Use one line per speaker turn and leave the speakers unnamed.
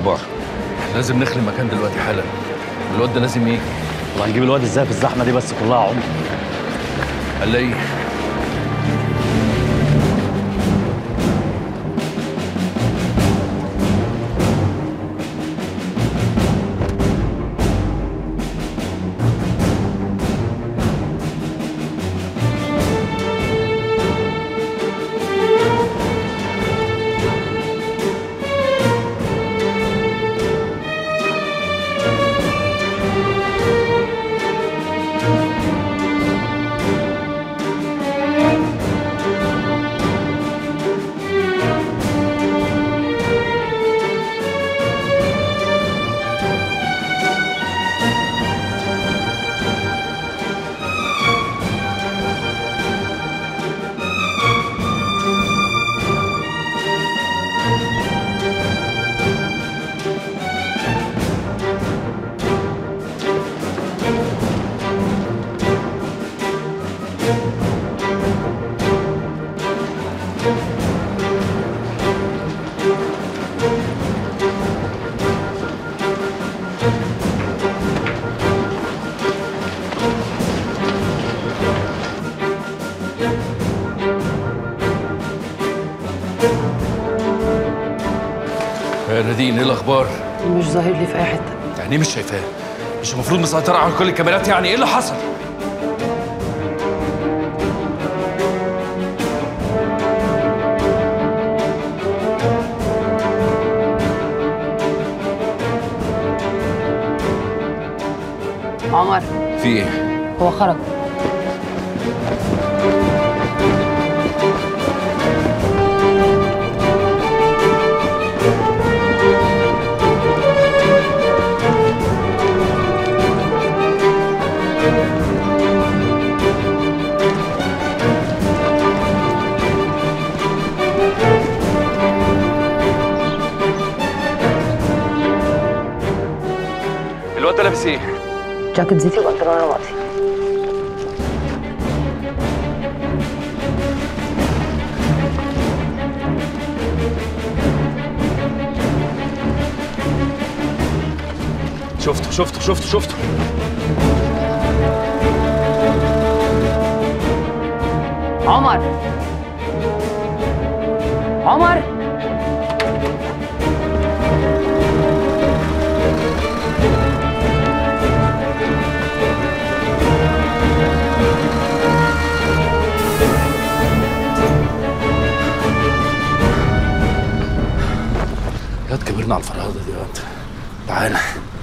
الاخبار
لازم نخلي المكان دلوقتي حالا الواد ده لازم يجي
والله هنجيب الواد ازاي في الزحمه دي بس كلها عمر
هنلاقيه يا نادين ايه الاخبار
مش ظاهر لي في اي حته
يعني ايه مش شايفاه مش المفروض مسيطرة على كل الكاميرات يعني ايه اللي حصل
عمر
في ايه
هو خرج
الواد ده لابس ايه
جاكيت زيتي وبنطلون رمادي
شفته شفته شفته شفته
عمر عمر
ياد كبرنا على الفرهدة دي ياد تعالى